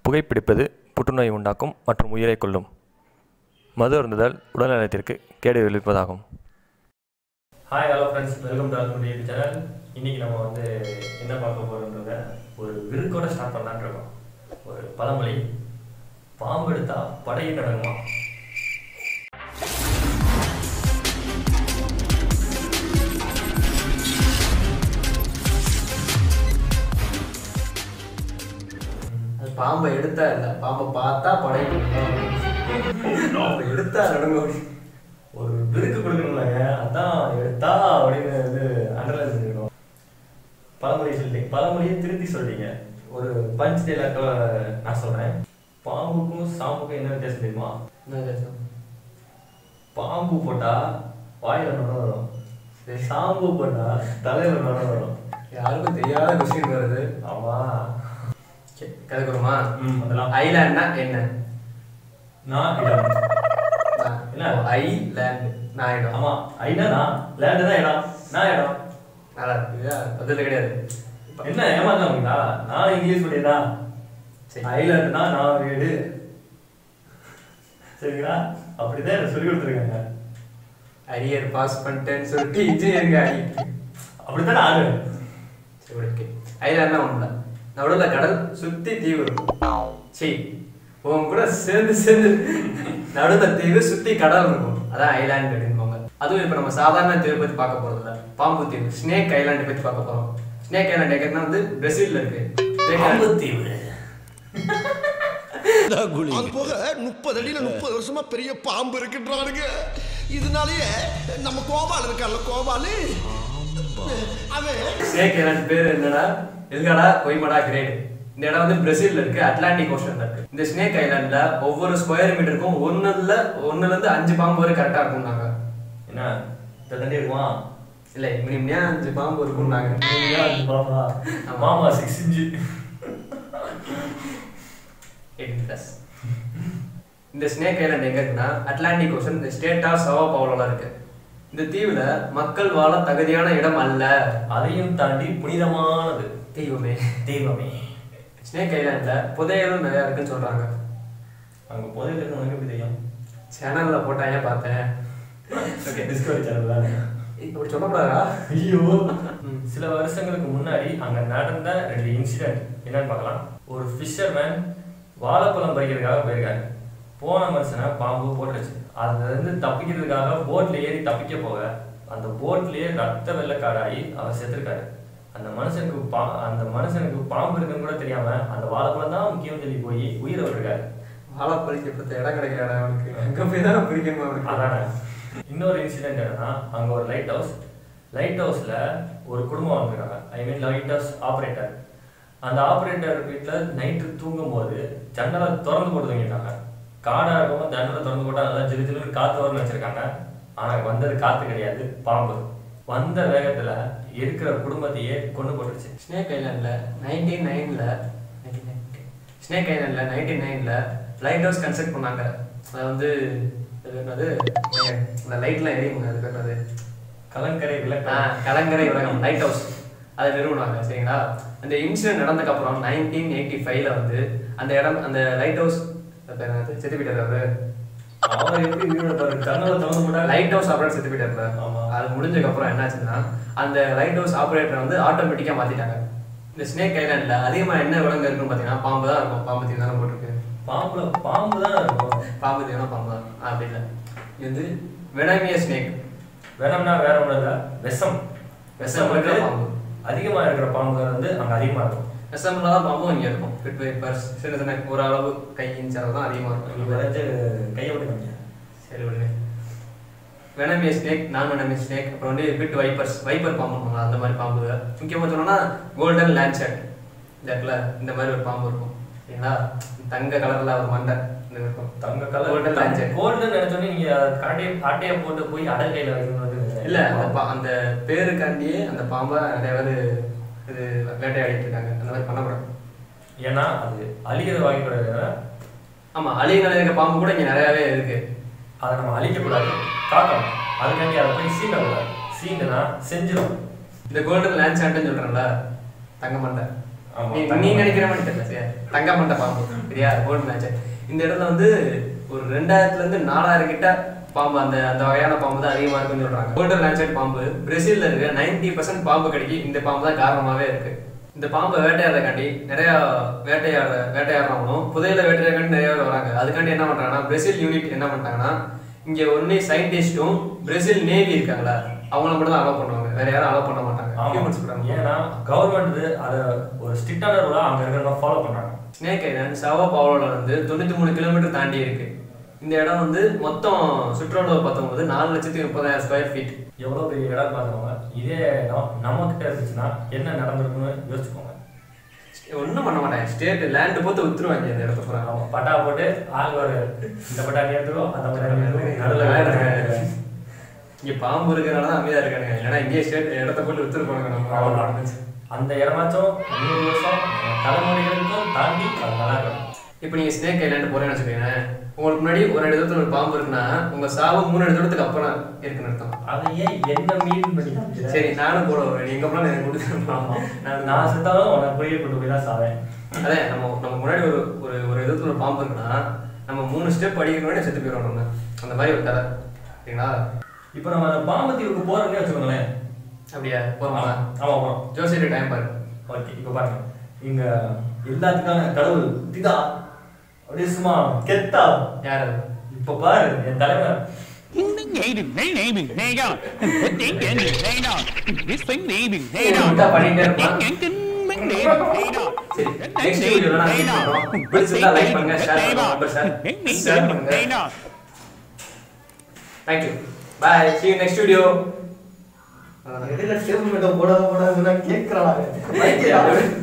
புகைப்பிடிப்பது புற்றுநோய் உண்டாக்கும் மற்றும் உயிரை கொல்லும் மது அருந்துதல் உடல்நலத்திற்கு கேடு விளைவிப்பதாகும் hi hello friends welcome to அல்முடி யூடியூப் சேனல் இன்னைக்கு நம்ம வந்து என்ன பார்க்க போகிறோன்றத ஒரு விருக்கோட ஸ்டார்ட் பண்ணலான்னு இருக்கோம் ஒரு பழமொழி பாம்பு எடுத்தா படையும் நடங்குமா அது பாம்பை எடுத்தா இல்ல பாம்பை பார்த்தா படையும் பாம்பை எடுத்தா நடுங்கும் ஒரு விருக்கு கொடுக்கணும்லங்க அதான் எடுத்தா அப்படின்னு வந்து அண்டர்லைன் பண்ணிருக்கோம் பழமொழி சொல்லிட்டீங்க பழமொழியை திருத்தி சொல்லிட்டீங்க ஒரு பஞ்ச் டைலாக்க நான் சொல்றேன் பாம்புக்கும் சாம்புக்கும் என்ன வித்தியாசம் தெரியுமா என்ன வித்தியாசம்? பாம்பு போட்டா வாயில நுர வரும் சாம்பு போட்டா தலையில நுர வரும் யாருக்கும் தெரியாத கொஸ்டின் வருது ஆமா சரி, கதைக்குறோமா ம் அதெல்லாம் ஐலாண்ட்னா என்ன நான் இடம் என்ன என்ன? ஐ லேண்ட் நான் இடம் ஆமா ஐனா நான் லேண்டு தான் இடம் நான் இடம் நல்லா இருக்கு பதில் கிடையாது இப்ப- என்ன ஏமாத்தாங்களா நான் இங்கிலீஷ் பண்ணிடுறா சரி. ஐலாண்டுனா நான் வீடு சரிங்களா அப்படிதான் எனக்கு சொல்லி கொடுத்துருக்காங்க அரியர் பாஸ் பண்ணிட்டேன்னு சொல்லிட்டு இன்ஜினியரிங் ஆகிட்டு அப்படித்தான் ஆடு சரி ஓகே ஐலாண்ட்னா ஒண்ணுல நடுவுல கடல் சுத்தி தீவு இருக்கும் சரி உன் கூட சேர்ந்து சேர்ந்து நடுவுல தீவு சுத்தி கடல் இருக்கும் அதான் ஐலாண்ட் அப்படின்பாங்க அதுவும் இப்ப நம்ம சாதாரண தீவை பத்தி பார்க்க போறது இல்ல பாம்பு தீவு ஸ்னேக் ஐலாண்ட் பத்தி பார்க்க போறோம் ஸ்னேக் ஐலாண்ட் எங்கன்னா வந்து பிரேசில்ல இருக்கு தீவு அது போக முப்பது அடியில முப்பது வருஷமா பெரிய பாம்பு இருக்குன்றானுங்க இதனாலயே நம்ம கோபால் இருக்கார்ல கோபாலு அவன் ஸ்னேக் ஐலாண்ட் பேர் என்னடா எதுக்காடா கொய்மடா கிரேட் இந்த இடம் வந்து பிரேசில்ல இருக்கு அட்லாண்டிக் ஓஷன்ல இருக்கு இந்த ஸ்னேக் ஐலாண்ட்ல ஒவ்வொரு ஸ்கொயர் மீட்டருக்கும் ஒண்ணுல ஒண்ணுல இருந்து அஞ்சு பாம்பு வரை கரெக்டா இருக்கும்னாங்க என்ன இந்த தண்டி இருக்குமா இல்ல மினிமம் அஞ்சு பாம்பு இருக்கும்னாங்க மாமா மாமா சிக்ஸ் இன்ச்சு எயிட்டீன் பிளஸ் இந்த ஸ்னேக் ஐலாண்ட் எங்க இருக்குன்னா அட்லாண்டிக் ஓஷன் இந்த ஸ்டேட் ஆஃப் சவா பவுலோல இருக்கு இந்த தீவுல மக்கள் வாழ தகுதியான இடம் அல்ல அதையும் தாண்டி புனிதமானது தெய்வமே தெய்வமே ஸ்னேக் ஐலாண்ட்ல புதையலும் நிறைய இருக்குன்னு சொல்றாங்க அங்க புதையில இருக்கவனுக்கு எப்படி தெரியும் சேனல்ல போட்டாங்க பார்த்தேன் ஓகே டிஸ்கவரி சேனல் தானே இப்படி சொல்லக்கூடாதா ஐயோ சில வருஷங்களுக்கு முன்னாடி அங்க நடந்த ரெண்டு இன்சிடென்ட் என்னன்னு பார்க்கலாம் ஒரு ஃபிஷர்மேன் வாழைப்பழம் பறிக்கிறதுக்காக போயிருக்காரு போன மனுஷனை பாம்பு போட்டுருச்சு அதுல இருந்து தப்பிக்கிறதுக்காக போட்ல ஏறி தப்பிக்க போக அந்த போட்லயே ரத்த வெள்ளக்காடாகி அவர் செத்துருக்காரு அந்த மனுஷனுக்கு பா அந்த மனுஷனுக்கு பாம்பு இருக்குன்னு கூட தெரியாம அந்த வாழைப்பழம் தான் முக்கியம் சொல்லி போய் உயிரை விட்டுருக்காரு வாழை பறிக்கப்பட்ட இடம் கிடைக்காத அவனுக்கு அங்க போய் தான் பிடிக்கணும் அவனுக்கு அதானே இன்னொரு இன்சிடென்ட் என்னன்னா அங்க ஒரு லைட் ஹவுஸ் லைட் ஹவுஸ்ல ஒரு குடும்பம் வந்திருக்காங்க I mean lighthouse operator அந்த ஆப்ரேட்டர் வீட்டில் நைட்டு தூங்கும் போது ஜன்னலை திறந்து போட்டு தூங்கிட்டாங்க காடா இருக்கவும் ஜன்னலை திறந்து போட்டா நல்லா ஜிலு ஜிலுன்னு காத்து வரும்னு வச்சிருக்காங்க ஆனா வந்தது காத்து கிடையாது பாம்பு வந்த வேகத்துல இருக்கிற குடும்பத்தையே கொண்டு போட்டுருச்சு ஸ்னேக் ஐலாண்ட்ல நைன்டீன் நைன்ல ஸ்னேக் ஐலாண்ட்ல நைன்டீன் நைன்ல லைட் ஹவுஸ் கன்ஸ்ட்ரக்ட் பண்ணாங்க அது வந்து அது என்னது இந்த லைட்லாம் எரியுங்க அது பேர் என்னது கலங்கரை ஆ, விளக்கம் கலங்கரை உலகம் லைட் ஹவுஸ் அதை நிறுவனாங்க சரிங்களா அந்த இன்சிடென்ட் நடந்ததுக்கு அப்புறம் நைன்டீன் எயிட்டி ஃபைவ்ல வந்து அந்த இடம் அந்த லைட் ஹவுஸ் பேர் என்னது செத்து போயிட்டாரு அவரு அவர் எப்படி உயிரோட பாரு ஜன்னலை திறந்து போட்டா லைட் ஹவுஸ் ஆப்ரேட்டர் செத்து போயிட்டாருல ஆமா. அது முடிஞ்சதுக்கு அப்புறம் என்னாச்சுன்னா அந்த லைட் ஹவுஸ் ஆப்ரேட்டர் வந்து ஆட்டோமேட்டிக்கா மாத்திட்டாங்க இந்த ஸ்னேக் ஐலாண்ட்ல அதிகமா என்ன விலங்கு இருக்குன்னு பாத்தீங்கன்னா பாம்பு தான் இருக்கும் பாம்பு தீவு தானே போட்டிருக்கு பாம்புல பாம்பு தான் இருக்கும் பாம்பு தீவுனா பாம்பு தான் அப்படி இல்லை இது வந்து வெனமிய ஸ்னேக் வேணும்னா வேற ஒன்றும் இல்லை விஷம் விஷம் இருக்கிற பாம்பு. அதிகமா இருக்கிற பாம்புகள் வந்து அங்க அதிகமா இருக்கும் விஷம் இல்லாத பாம்பும் இங்க இருக்கும் ஃபிட் வைப்பர்ஸ் சின்ன சின்ன ஒரு அளவு கை இன்ச் அளவு தான் அதிகமா இருக்கும் இங்க வரைஞ்சு கையை விட்டு காமிங்க. சரி விடுங்க வெனமிய ஸ்னேக் நான் வெனமிய ஸ்னேக் அப்புறம் வந்து பிட் வைப்பர்ஸ் வைப்பர் பாம்பு அந்த மாதிரி பாம்பு முக்கியமாக சொன்னோம்னா கோல்டன் லேண்ட்செட் இந்த இடத்துல இந்த மாதிரி ஒரு பாம்பு இருக்கும் சரிங்களா தங்க கலர்ல ஒரு மண்டை இந்த இருக்கும் தங்க கோல்டன் கலர் லேண்ட்செட் கோல்டன் நினைச்சோன்னே நீங்க கட்டையை அட்டையை போட்டு போய் அடல் கையில வைக்கணும் இல்ல அந்த பா- அந்த பேருக்காண்டியே அந்த பாம்பை நிறைய பேர் இது வேட்டையாடிட்டு இருக்காங்க அந்த மாதிரி பண்ணக்கூடாது ஏன்னா அது அழிகிற வாய்ப்பு ஆமா அழிய நிலைய பாம்பு கூட இங்க நிறையவே இருக்கு அதை நம்ம அழிக்கக்கூடாது காக்கணும் அதுக்காண்டி அதை போய் சீண்டக்கூடாது சீண்டுனா செஞ்சிடும் இந்த கோல்டன் லேண்ட் சாண்ட்னு சொல்றேன்ல தங்க மண்டை ஆமா, நீ தங்க நீ மண்டை. நினைக்கிற மாதிரி தெரியல சரியா தங்க மண்டை பாம்பு சரியா கோல்டு மேட்ச் இந்த இடத்துல வந்து ஒரு ரெண்டாயிரத்துல இருந்து நாலாயிரம் கிட்ட பாம்பு அந்த அந்த வகையான பாம்பு தான் அதிகமா இருக்குன்னு சொல்றாங்க கோல்டன் லான்செட் பாம்பு பிரேசில்ல இருக்க நைன்டி பர்சன்ட் பாம்பு கடிக்கு இந்த பாம்பு தான் காரணமாவே இருக்கு இந்த பாம்பை வேட்டையாடுறதுக்காண்டி நிறைய வேட்டையாடுற வேட்டையாடுறவங்களும் புதையில வேட்டையாடுறதுக்காண்டி நிறைய பேர் வராங்க அதுக்காண்டி என்ன பண்றாங்கன்னா பிரேசில் யூனிட் என்ன பண்றாங்கன்னா இங்க ஒன்லி சயின்டிஸ்டும் பிரேசில் நேவி இருக்காங்களா அவங்கள மட்டும் தான் அலோவ் பண்ணுவாங்க வேற யாரும் அலோவ் பண்ண மாட்டாங்க ஆமா. ஹியூமன்ஸ் கூட ஏன்னா கவர்மெண்ட் அதை ஒரு ஸ்ட்ரிக்டான ரூலா அங்க இருக்கிறவங்க ஃபாலோ பண்றாங்க ஸ்னேக் ஐலாண்ட் சவோ பாவோல இருந்து தொண்ணூத்தி மூணு கிலோமீட்டர் தாண்டி இருக்கு இந்த இடம் வந்து மொத்தம் சுற்றுலா பார்க்கும்போது நாலு லட்சத்தி முப்பதாயிரம் ஸ்கொயர் ஃபீட் எவ்வளவு பெரிய இடம் பார்த்துக்கோங்க இதே இடம் நம்ம கிட்ட இருந்துச்சுன்னா என்ன நடந்திருக்குன்னு யோசிச்சுக்கோங்க ஒன்றும் பண்ண மாட்டாங்க ஸ்டேட் லேண்ட் போட்டு வித்துருவாங்க இந்த இடத்த பூரா ஆமா பட்டா போட்டு ஆள் ஒரு இந்த பட்டா நீ எடுத்துக்கோ அந்த பட்டா நீ எடுத்துக்கோ நடுவில் நல்லா வேலை இருக்காங்க. இங்க பாம்பு இருக்கிறனால தான் அமைதியா இருக்காங்க ஏன்னா இங்கேயே ஸ்டேட் இடத்த போட்டு வித்துருப்பாங்க நம்ம அவ்வளவுதான். அந்த இடமாச்சும் நூறு வருஷம் தலைமுறைகளுக்கும் தாண்டி அது நல்லா இருக்கும் இப்போ நீங்க ஸ்னேக் ஐலாண்ட் போறேன்னு வச்சுக்கோங்க உங்களுக்கு முன்னாடி ஒரு ரெண்டு தூரத்துல ஒரு பாம்பு இருக்குன்னா உங்க சாவு மூணு ரெண்டு தூரத்துக்கு அப்புறம் இருக்குன்னு அர்த்தம் அதை ஏன் என்ன மீன் பண்ணி காமிக்கிற? சரி நானும் போட வரேன் நீங்க அப்புறம் எனக்கு ஆமா. கொடுத்துருப்பாங்க நான் நான் செத்தாலும் உனக்கு புரிய கொண்டு போய் தான் சாவேன் அதே நம்ம நம்ம முன்னாடி ஒரு ஒரு ஒரு விதத்துல ஒரு பாம்பு இருக்குன்னா நம்ம மூணு ஸ்டெப் அடிக்கிற முன்னாடி செத்து போயிடும் நம்ம அந்த மாதிரி ஒரு கதை சரிங்களா இப்போ நம்ம அந்த பாம்பு தீவுக்கு போறோம்னே வச்சுக்கோங்களேன் அப்படியா போறோமா ஆமா ஆமா போறோம் ஜோசியர் டைம் பாரு ஓகே இப்போ பாருங்க இங்க எல்லாத்துக்கான கடவுள் திதா அப்படியே சும்மா கெத்தா யார் அது இப்போ பாரு என் தலைவர் விட்டா பண்ணிட்டே இருப்பான் சரி நெக்ஸ்ட் வீடியோல நான் மீட் பண்றோம் பிடிச்சிருந்தா லைக் பண்ணுங்க ஷேர் பண்ணுங்க நம்பர் ஷேர் ஷேர் பண்ணுங்க thank you bye see you next video இடையில சேவ் போடாத போடாதுன்னா கேட்கறாங்க